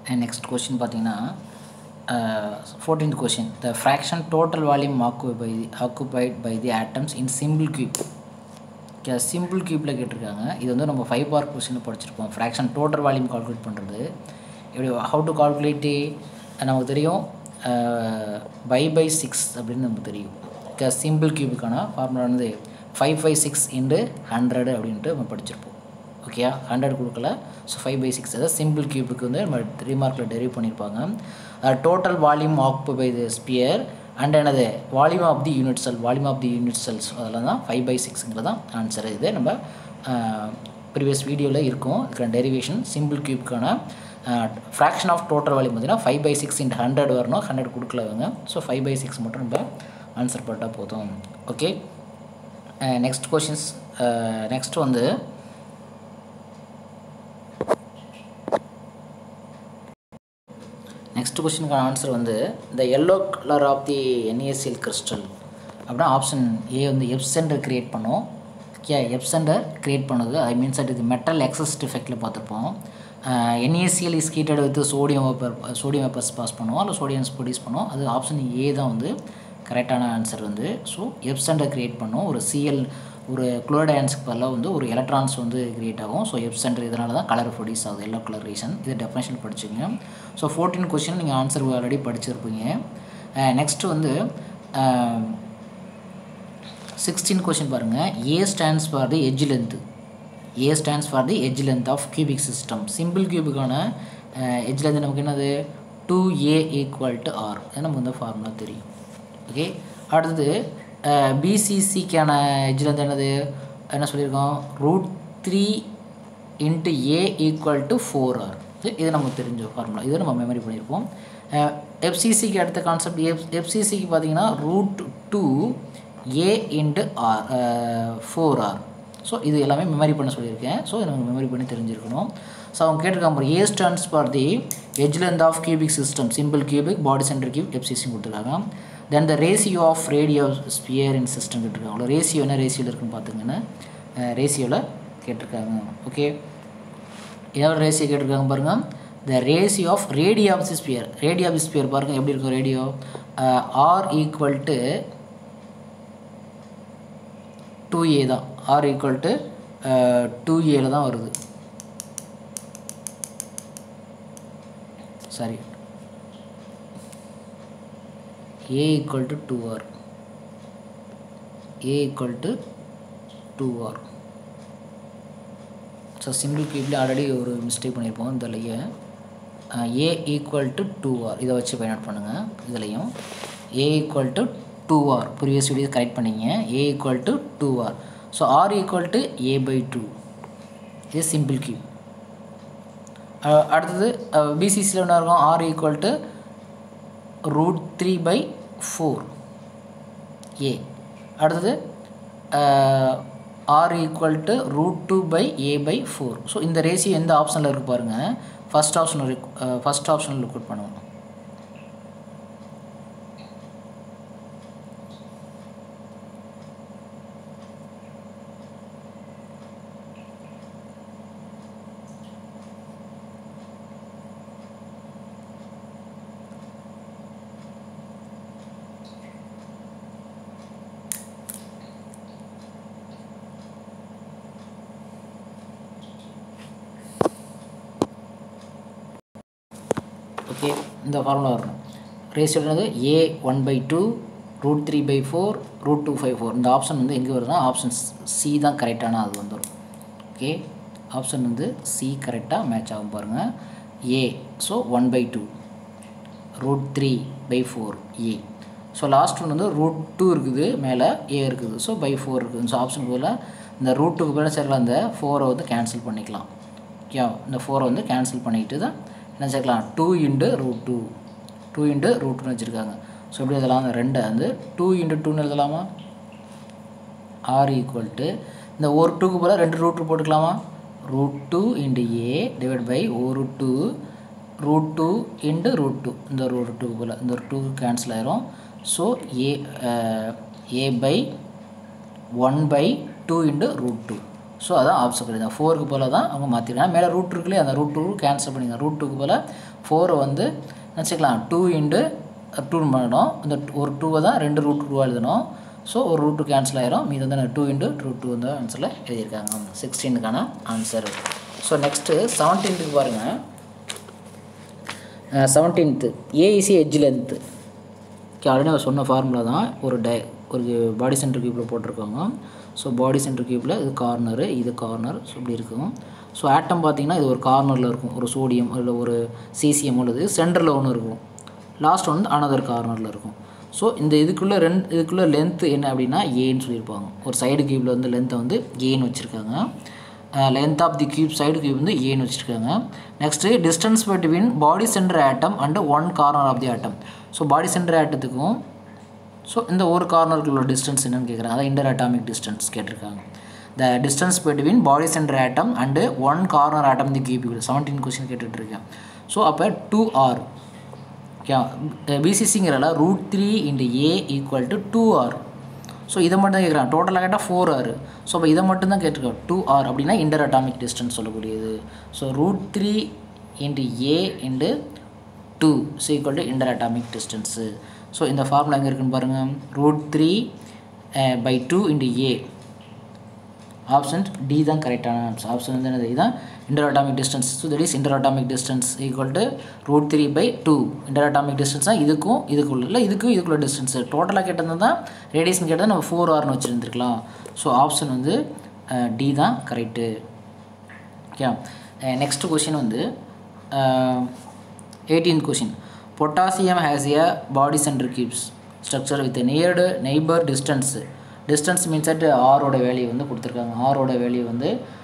and next question பார்த்தீங்கன்னா fourteenth question the fraction total volume occupy by occupied by the atoms in simple cube okay simple கியூப்பில் கேட்டிருக்காங்க இது வந்து நம்ம five mark question படிச்சிருப்போம் fraction total volume calculate பண்ணுறது எப்படி ஹவு டு கால்குலேட்டு நமக்கு தெரியும் பை பை சிக்ஸ் அப்படின்னு நமக்கு தெரியும் ஓகே சிம்பிள் கியூபுக்கான ஃபார்முலா வந்து five five six into hundred அப்படின்ட்டு நம்ம படிச்சிருப்போம் ஓகேயா ஹண்ட்ரட் கொடுக்கல ஸோ ஃபைவ் பை சிக்ஸ் அதாவது சிம்பிள் கியூபுக்கு வந்து நம்ம த்ரீ மார்க்கில் டெரிவ் பண்ணியிருப்பாங்க total volume occupy by the sphere and என்னது volume of the unit cell volume of the unit cells அதெல்லாம் தான் ஃபைவ் பை சிக்ஸுங்கிறது தான் ஆன்சர் இது நம்ம ப்ரீவியஸ் வீடியோவில் இருக்கும் இதுக்கான டெரிவேஷன் சிம்பிள் கியூப்க்கான ஃப்ராக்ஷன் ஆஃப் டோட்டல் வால்யூம் பார்த்தீங்கன்னா five by six into hundred வரணும் ஹண்ட்ரட் கொடுக்கல அவங்க ஸோ ஃபைவ் பை சிக்ஸ் மட்டும் நம்ம ஆன்சர் போட்டால் போதும் ஓகே நெக்ஸ்ட் கொஷின்ஸ் நெக்ஸ்ட் வந்து நெக்ஸ்ட் கொஸ்டினுக்கான ஆன்சர் வந்து the yellow colour of the NaCl crystal அப்படின்னா ஆப்ஷன் ஏ வந்து எப் சென்டர் க்ரியேட் பண்ணோம் ஓகே எப் சென்டர் க்ரியேட் பண்ணுது ஐ மீன்ஸ் அட் இது மெட்டல் எக்ஸஸ்ட் எஃபெக்டில் பார்த்துருப்போம் NaCl is heated with sodium vapour sodium vapours pass பண்ணுவோம் இல்லை சோடியம்ஸ் ப்ரொடியூஸ் பண்ணுவோம் அது ஆப்ஷன் ஏ தான் வந்து கரெக்டான ஆன்சர் வந்து ஸோ எப் சென்டர் க்ரியேட் பண்ணோம் ஒரு சிஎல் ஒரு குளோரைடான்ஸ்க்கு பதிலாக வந்து ஒரு எலக்ட்ரான்ஸ் வந்து கிரியேட் ஆகும் ஸோ எப் சென்டர் இதனால தான் கலர் ப்ரொடியூஸ் ஆகுது எல்லோ கலர் ரீசன் இது டெஃபினேஷன் படிச்சுங்க ஸோ ஃபோர்டீன் கொஸ்டின் நீங்கள் ஆன்சர் ஆல்ரெடி படிச்சிருப்பீங்க நெக்ஸ்ட் வந்து சிக்ஸ்டீன் கொஸ்டின் பாருங்கள் A stands for the edge length A stands for the edge length of cubic system simple கியூபுக்கான எஜ் லென்த் நமக்கு என்னது two A equal to R நமக்கு இந்த formula தெரியும் ஓகே அடுத்தது பிசிசிக்கான எஜ் லென்த் என்னது என்ன சொல்லியிருக்கோம் root three into A equal to four R இது நமக்கு தெரிஞ்ச ஃபார்முலா இது நம்ம மெமரி பண்ணியிருப்போம் எஃப்சிசிக்கு அடுத்த கான்செப்ட் எஃப் எஃப்சிசிக்கு பார்த்தீங்கன்னா root two A into R four R so இது எல்லாமே மெமரி பண்ண சொல்லியிருக்கேன் ஸோ இதை நம்ம மெமரி பண்ணி தெரிஞ்சிருக்கணும் ஸோ அவங்க கேட்டிருக்காங்க A stands for the edge length of cubic system simple cubic body centre cube FCC கொடுத்துருக்காங்க then the ratio of radio sphere in system கேட்டிருக்காங்க ரேசியோ என்ன ரேசியோவில் இருக்குன்னு பார்த்துங்கன்னா ரேசியோவில் கேட்டிருக்காங்க ஓகே எவ்வளோ ரேசியோ கேட்டிருக்காங்க பாருங்கள் the ratio of radio of the sphere radio of the sphere பாருங்கள் எப்படி இருக்கும் radio R equal to two A தான் ஆர் ஈக்குவல் டு டூ ஏல தான் வருது sorry a equal to 2r a equal to 2r so simple கியூப்ல already ஒரு mistake பண்ணியிருப்போம் இதுலையே A equal to two R இதை வச்சு பயனாட் பண்ணுங்கள் இதுலையும் A equal to two R previous video correct பண்ணிங்க A equal to two R so R equal to A by two இது சிம்பிள் கியூப் அடுத்தது பிசிசியில் என்ன இருக்கும் R equal to root three by four A அடுத்தது R equal to root two by A by four so இந்த ratio எந்த ஆப்ஷனில் இருக்குது பாருங்கள் ஃபஸ்ட் ஆப்ஷன் ஃபஸ்ட் ஆப்ஷனில் லுக் பண்ணுவோம் ஓகே இந்த ஃபார்முலா வரணும் ரேஷியோ என்னது A one by two root three by four root two five four இந்த ஆப்ஷன் வந்து எங்கே வருதுன்னா ஆப்ஷன் சி தான் கரெக்டான அது வந்துடும் ஓகே ஆப்ஷன் வந்து சி கரெக்டாக மேட்ச் ஆகும் பாருங்கள் A so one by two root three by four A so last one வந்து ரூட் டூ இருக்குது மேலே ஏ இருக்குது ஸோ பை ஃபோர் இருக்குது ஸோ ஆப்ஷன் போல் இந்த ரூட் டூக்கு பதிலாக சேர்க்கலாம் இந்த ஃபோரை வந்து கேன்சல் பண்ணிக்கலாம் ஓகே இந்த ஃபோரை வந்து கேன்சல் பண்ணிக்கிட்டு தான் என்ன சேர்க்கலாம் two into root two two into root டூன்னு வச்சுருக்காங்க ஸோ எப்படி எழுதலாம் அந்த ரெண்டை வந்து டூ இன்ட்டு டூன்னு எழுதலாமா ஆர் ஈக்குவல் டு இந்த ஒரு டூக்கு போல் ரெண்டு ரூட் போட்டுக்கலாமா root two into A divide by ஒரு two root two into root two இந்த ஒரு டூக்கு போல் இந்த ஒரு டூக்கு கேன்சல் ஆயிரும் so A A by one by two into root two so அதான் ஆப்ஷன் தான் ஃபோருக்கு போல தான் அவங்க மாற்றிருக்காங்க மேலே ரூட் இருக்குல்லையே அந்த ரூட் டூ கேன்சல் பண்ணிங்க ரூட் டூக்கு போல் ஃபோரை வந்து நினச்சிக்கலாம் டூ இன்ட்டு டூ பண்ணணும் இந்த ஒரு டூவை தான் ரெண்டு ரூட் டூவாக எழுதணும் ஸோ ஒரு ரூட் டூ கேன்சல் ஆயிரும் மீது வந்து டூ இன்ட்டு ரூட் டூ வந்து ஆன்சரில் எழுதியிருக்காங்க சிக்ஸ்டீனுக்கான ஆன்சர் ஸோ நெக்ஸ்ட்டு செவன்டீன்த்துக்கு பாருங்கள் செவன்டீன்த்து ஏஇசி எட்ஜ் லென்த்து ஓகே ஆல்ரெடி அவர் சொன்ன ஃபார்முலா தான் ஒரு டை ஒரு பாடி சென்டர் கியூப்பில் போட்டிருக்காங்க ஸோ பாடி சென்டர் கியூப்பில் இது கார்னரு இது கார்னர் ஸோ இப்படி இருக்கும் ஸோ ஆட்டம் பார்த்தீங்கன்னா இது ஒரு கார்னரில் இருக்கும் ஒரு சோடியம் இல்லை ஒரு சிசிஎம் உள்ளது சென்டரில் ஒன்று இருக்கும் லாஸ்ட் வந்து அனதர் கார்னரில் இருக்கும் ஸோ இந்த இதுக்குள்ளே ரெண்டு இதுக்குள்ளே லென்த்து என்ன அப்படின்னா ஏன்னு சொல்லியிருப்பாங்க ஒரு சைடு கியூப்பில் வந்து லென்த்தை வந்து ஏன்னு வச்சுருக்காங்க length of the cube side cube வந்து ஏன்னு வச்சுருக்காங்க next distance between body centre atom and one corner of the atom so body centre ஆட்டத்துக்கும் ஸோ இந்த ஒரு கார்னருக்குள்ள டிஸ்டன்ஸ் என்னன்னு கேட்குறாங்க அதான் இன்டர் அட்டாமிக் டிஸ்டன்ஸ் கேட்டிருக்காங்க the distance between body centre atom and one corner atom the cube seventeen question கேட்டுட்ருக்கேன் so அப்போ two R okay பிசிசிங்கிறல root three into A equal to two R so இதை மட்டும் தான் கேட்குறான் டோட்டலாக கேட்டால் ஃபோர் ஆர் ஸோ அப்போ இதை மட்டும் தான் கேட்டிருக்கோம் டூ ஆர் அப்படின்னா இன்டர் அட்டாமிக் டிஸ்டன்ஸ் சொல்லக்கூடியது so root three into A into two so equal to inter atomic distance so இந்த ஃபார்முலா எங்கே இருக்குன்னு பாருங்கள் root three by two into A option D தான் கரெக்டான ஆப்ஷன் ஆப்ஷன் வந்து என்னது இதுதான் inter atomic distance so that is inter atomic distance equal to root three by two inter atomic டிஸ்டன்ஸ்னால் இதுக்கும் இதுக்குள்ள இல்லை இதுக்கும் இதுக்குள்ள டிஸ்டன்ஸ் டோட்டலாக கேட்டது தான் ரேடியேஷன் கேட்டது நம்ம ஃபோர் ஆர்னு வச்சுருந்துருக்கலாம் ஸோ ஆப்ஷன் வந்து டி தான் கரெக்டு ஓகே நெக்ஸ்ட் கொஷின் வந்து eighteenth question potassium has a body centre keeps structure with nearest neighbour distance distance means at ஆரோட வேல்யூ வந்து கொடுத்துருக்காங்க ஆரோட வேல்யூ வந்து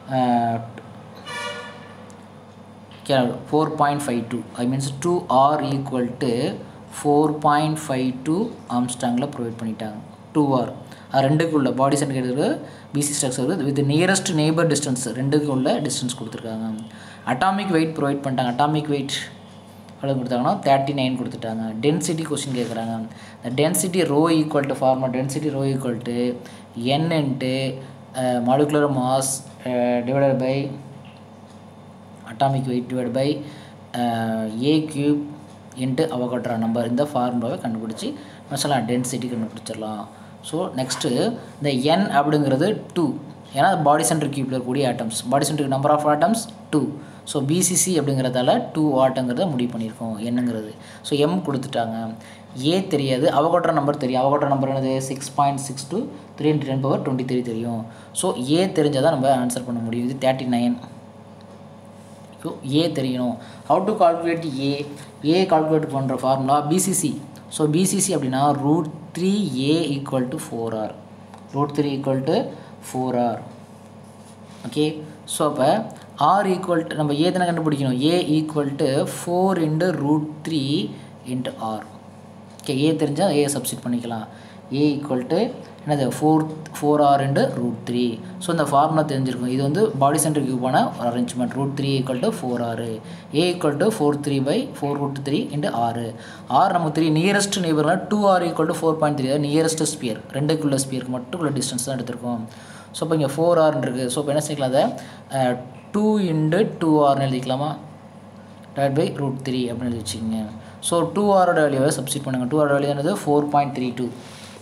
four point five two I means two R equal to four point five two ஆம்ஸ்டாங்கில் provide பண்ணிட்டாங்க two R அது ரெண்டுக்குள்ள body centre கேட்டது BC structure with nearest neighbour distance ரெண்டுக்கு உள்ள டிஸ்டன்ஸ் கொடுத்துருக்காங்க அட்டாமிக் வெயிட் ப்ரொவைட் பண்ணிட்டாங்க அட்டாமிக் வெயிட் எவ்வளோ கொடுத்தாங்கன்னா தேர்ட்டி நைன் கொடுத்துட்டாங்க டென்சிட்டி கொஸ்டின் கேட்குறாங்க இந்த density rho equal to formula density rho equal to N into molecular mass divided by atomic weight divide by A cube into Avogadro number இந்த ஃபார்முலாவை கண்டுபிடிச்சி மசாலா டென்சிட்டி கண்டுபிடிச்சிடலாம் ஸோ நெக்ஸ்ட்டு இந்த N அப்படிங்கிறது டூ ஏன்னா பாடி சென்டர் கியூப்பில் இருக்கக்கூடிய ஆட்டம்ஸ் பாடி சென்டருக்கு number of atoms two so BCC அப்படிங்கிறதால டூ வாட்டுங்கிறத முடிவு பண்ணியிருக்கோம் என்னங்கிறது ஸோ எம் கொடுத்துட்டாங்க ஏ தெரியாது அவகோட்ர நம்பர் தெரியும் அவகோட்ர நம்பர் என்னது six point six two three into ten power twenty three தெரியும் ஸோ ஏ தெரிஞ்சால் தான் நம்ம ஆன்சர் பண்ண முடியும் இது தேர்ட்டி நைன் ஸோ ஏ தெரியணும் how to calculate A A calculate பண்ணுற ஃபார்முலா பிசிசி ஸோ பிசிசி அப்படின்னா root three A equal to four R root three equal to four R okay so அப்போ ஆர் ஈக்குவல் டு நம்ம A தானே கண்டுபிடிக்கணும் A equal to four into root three into R okay A தெரிஞ்சால் A substitute பண்ணிக்கலாம் A equal to என்னது four four R into root three so இந்த formula தெரிஞ்சிருக்கும் இது வந்து பாடி சென்டர் கியூபான ஒரு arrangement root three equal to four ஆறு A equal to four three by four root three into ஆறு ஆர் நமக்கு த்ரீ நியரஸ்ட் நெய்பர்னால் two R equal to four point three nearest sphere ரெண்டுக்குள்ள ஸ்பியருக்கு மட்டும் உள்ள டிஸ்டன்ஸ் தான் எடுத்திருக்கோம் ஸோ இப்போ இங்கே ஃபோர் ஆர்னு இருக்குது ஸோ இப்போ என்ன செய்யலாம் அதை டூ இன்ட்டு டூ ஆர்னு எழுதிக்கலாமா டிவைட் பை ரூட் த்ரீ அப்படின்னு எழுதி வச்சுக்கோங்க ஸோ டூ ஆரோட வேல்யூவை சப்ஸ்டிட் பண்ணுங்கள் டூ ஆரோட வேல்யூ என்னது four point three two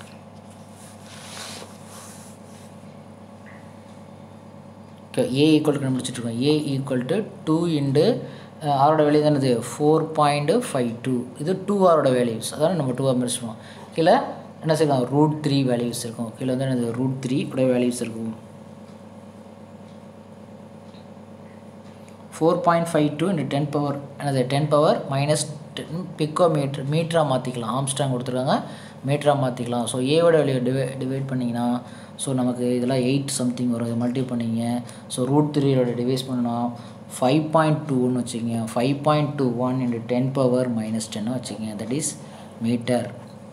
okay A equal கண்டுபிடிச்சிட்ருக்கோம் A equal to two into ஆரோட வேல்யூ தானது ஃபோர் பாயிண்ட் ஃபைவ் டூ இது டூ ஆரோட வேல்யூஸ் அதான் நம்ம டூ ஆர் முடிச்சிருவோம் கீழே என்ன செய்யலாம் ரூட் த்ரீ வேல்யூஸ் இருக்கும் கீழே வந்து என்னது ரூட் த்ரீ உடைய வேல்யூஸ் இருக்கும் four point five two into ten power என்னது ten power minus ten pico metre மீட்டராக மாற்றிக்கலாம் ஆம்ஸ்டாங் கொடுத்துருக்காங்க மீட்டராக மாற்றிக்கலாம் ஸோ ஏவோட வேல்யூ டிவை டிவைட் பண்ணிங்கன்னா ஸோ நமக்கு இதெல்லாம் எயிட் சம்திங் வரும் இதை மல்டி பண்ணிங்க ஸோ ரூட் த்ரீயோட டிவைஸ் பண்ணோன்னா ஃபைவ் பாயிண்ட் டூன்னு வச்சுக்கோங்க five point two one into ten power minus டென்னு வச்சுக்கோங்க தட் இஸ் மீட்டர்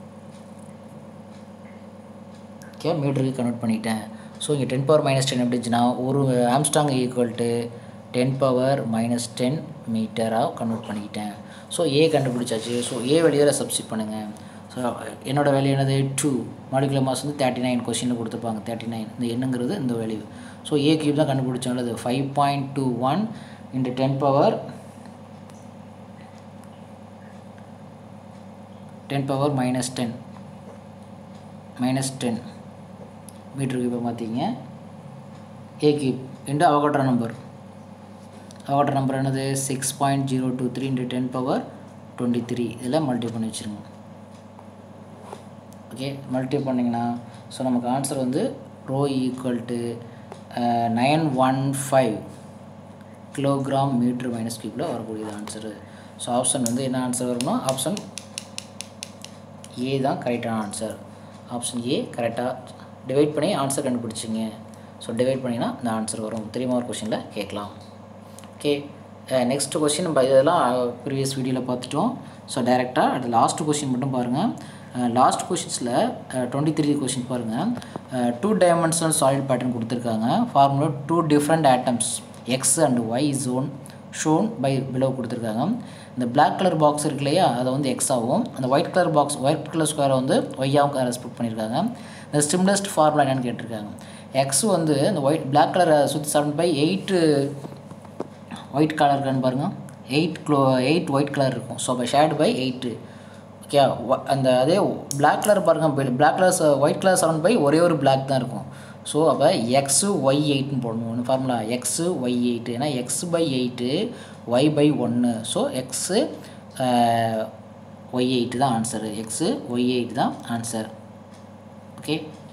ஓகே மீட்டருக்கு கன்வெர்ட் பண்ணிட்டேன் ஸோ இங்கே டென் பவர் மைனஸ் டென் எப்படி இருந்துச்சுன்னா ஒரு angstrom equal to ten power minus ten மீட்டராக கன்வெர்ட் பண்ணிக்கிட்டேன் ஸோ ஏ கண்டுபிடிச்சாச்சு ஸோ ஏ வெளியில் சப்ஸ்டிட் பண்ணுங்கள் ஸோ என்னோட வேல்யூ என்னது டூ மாலிகுலர் மாஸ் வந்து தேர்ட்டி நைன் கொஷினில் கொடுத்துருப்பாங்க தேர்ட்டி நைன் இந்த எண்ணுங்கிறது இந்த வேல்யூ ஸோ ஏ கியூப் தான் கண்டுபிடிச்சோம் அல்லது five point two one into ten power ten power minus ten minus ten metre கியூப்பை மாற்றிங்க a cube into Avogadro number Avogadro number என்னது six point zero two three into ten power twenty three இதில் multi பண்ணி வச்சுருங்க okay multi பண்ணிங்கன்னா so நமக்கு answer வந்து rho equal to nine one five kilogram metre minus கியூப்பில் வரக்கூடியது answer so option வந்து என்ன ஆன்சர் வரும்னா ஆப்ஷன் ஏ தான் கரெக்டான ஆன்சர் ஆப்ஷன் ஏ கரெக்டாக டிவைட் பண்ணி ஆன்சர் கண்டுபிடிச்சிங்க ஸோ டிவைட் பண்ணிங்கன்னா இந்த ஆன்சர் வரும் த்ரீ மார்க் கொஷினில் கேட்கலாம் ஓகே நெக்ஸ்ட் கொஷின் நம்ம இதெல்லாம் ப்ரீவியஸ் வீடியோவில் பார்த்துட்டோம் ஸோ டைரெக்டாக அது லாஸ்ட் கொஷின் மட்டும் பாருங்கள் லாஸ்ட் கொஷின்ஸில் டுவெண்ட்டி த்ரீ கொஷின் பாருங்கள் டூ டைமென்ஷனல் சாலிட் பேட்டர்ன் கொடுத்துருக்காங்க formula two different atoms x and y zone shown by below கொடுத்துருக்காங்க இந்த பிளாக் கலர் பாக்ஸ் இருக்கு இல்லையா அதை வந்து எக்ஸ் ஆகும் அந்த white colour box white colour ஸ்கொயரை வந்து ஒய்யாவும் ரெஸ்பெக்ட் பண்ணியிருக்காங்க இந்த ஸ்டிம்லஸ்ட் ஃபார்முலா என்னென்னு கேட்டிருக்காங்க எக்ஸ் வந்து இந்த ஒயிட் பிளாக் கலரை சுற்றி seven by eight white colour இருக்கான்னு பாருங்கள் எயிட் க்ளோ எயிட் ஒயிட் கலர் இருக்கும் ஸோ அப்போ ஷேட் பை எயிட்டு ஓகே அந்த அதே பிளாக் கலர் பாருங்கள் black colour white colour seven by ஒரே ஒரு பிளாக் தான் இருக்கும் ஸோ அப்போ எக்ஸு ஒய் எயிட்னு போடணும் ஒன்று ஃபார்முலா எக்ஸு ஒய் எயிட்டு ஏன்னா x by eight y by ஒன்று ஸோ எக்ஸு ஒய் எயிட்டு தான் ஆன்சரு எக்ஸு ஒய் எயிட் தான் ஆன்சர் ஓகே